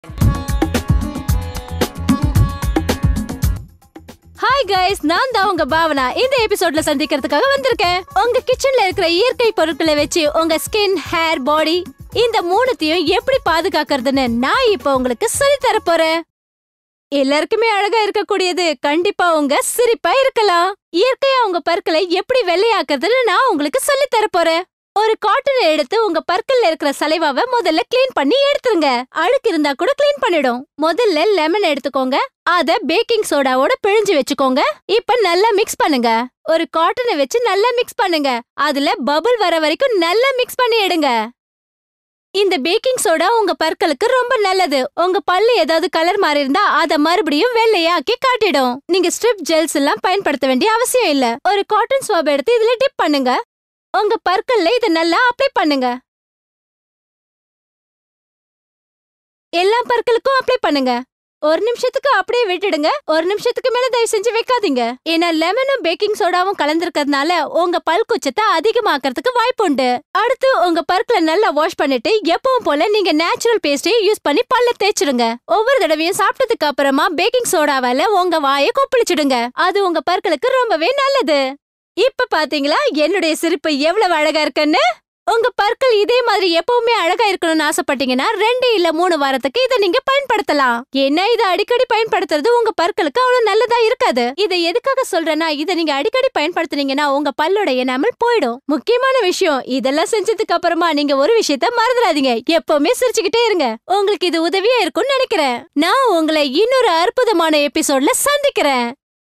hi guys நான் தான் உங்க பாவனா இந்த எபிசோட்ல சந்திக்கிறதுக்காக வந்திருக்கேன் உங்க கிச்சன்ல இருக்கிற இயற்கை பொருட்களை வச்சு உங்க ஸ்கின் ஹேர் பாடி இந்த மூணுத்தையும் எப்படி பாதுகாக்கிறதுன்னு நான் இப்போ உங்களுக்கு சொல்லி தர போறேன் எல்லாருக்குமே அழகா இருக்கக்கூடியது கண்டிப்பா உங்க சிரிப்பா இருக்கலாம் இயற்கையா உங்க பற்களை எப்படி வெள்ளையாக்குறதுன்னு நான் உங்களுக்கு சொல்லி தர போறேன் ஒரு காட்டனை எடுத்து உங்க பற்கள்ல இருக்கிற சலைவாவை முதல்ல க்ளீன் பண்ணி எடுத்துருங்க அழுக்கு இருந்தா கூட க்ளீன் பண்ணிடும் முதல்ல லெமன் எடுத்துக்கோங்க அத பேக்கிங் சோடாவோட பிழிஞ்சு வச்சுக்கோங்க இப்ப நல்லா மிக்ஸ் பண்ணுங்க ஒரு காட்டனை வச்சு நல்லா மிக்ஸ் பண்ணுங்க அதுல பபிள் வர வரைக்கும் நல்லா மிக்ஸ் பண்ணி எடுங்க இந்த பேக்கிங் சோடா உங்க பற்களுக்கு ரொம்ப நல்லது உங்க பல்லு ஏதாவது கலர் மாறி இருந்தா அத மறுபடியும் வெள்ளையாக்கி காட்டிடும் நீங்க ஸ்ட்ரிப் ஜெல்ஸ் எல்லாம் பயன்படுத்த வேண்டிய அவசியம் இல்ல ஒரு காட்டன் ஸ்வாப் எடுத்து இதுல டிப் பண்ணுங்க உங்க பற்கள்ல இத நல்லா அப்ளை பண்ணுங்க எல்லா பற்களுக்கும் அப்ளை பண்ணுங்க ஒரு நிமிஷத்துக்கு அப்படியே விட்டுடுங்க ஒரு நிமிஷத்துக்கு மேல தயவு செஞ்சு வைக்காதீங்க ஏன்னா லெமனும் பேக்கிங் சோடாவும் கலந்திருக்கிறதுனால உங்க பல் குச்சத்தை அதிகமாக்கறதுக்கு வாய்ப்பு உண்டு அடுத்து உங்க பற்களை நல்லா வாஷ் பண்ணிட்டு எப்பவும் போல நீங்க நேச்சுரல் பேஸ்டை யூஸ் பண்ணி பல்ல தேய்ச்சிடுங்க ஒவ்வொரு தடவையும் சாப்பிட்டதுக்கு அப்புறமா பேக்கிங் சோடாவால உங்க வாயை கொப்பளிச்சிடுங்க அது உங்க பற்களுக்கு ரொம்பவே நல்லது இப்ப பாத்தீங்களா என்னுடைய சிரிப்பு எவ்வளவு அழகா இருக்குன்னு உங்க பற்கள் இதே மாதிரி எப்பவுமே அழகா இருக்கணும்னு ஆசைப்பட்டீங்கன்னா ரெண்டு இல்ல மூணு வாரத்துக்கு இதை நீங்க பயன்படுத்தலாம் என்ன இதை அடிக்கடி பயன்படுத்துறது உங்க பற்களுக்கு அவ்வளவு நல்லதா இருக்காது இதை எதுக்காக சொல்றேன்னா இதை நீங்க அடிக்கடி பயன்படுத்துனீங்கன்னா உங்க பல்லோட எனாமல் போயிடும் முக்கியமான விஷயம் இதெல்லாம் செஞ்சதுக்கு அப்புறமா நீங்க ஒரு விஷயத்த மறந்துடாதீங்க எப்பவுமே சிரிச்சுக்கிட்டே இருங்க உங்களுக்கு இது உதவியா இருக்கும்னு நினைக்கிறேன் நான் உங்களை இன்னொரு அற்புதமான எபிசோட்ல சந்திக்கிறேன்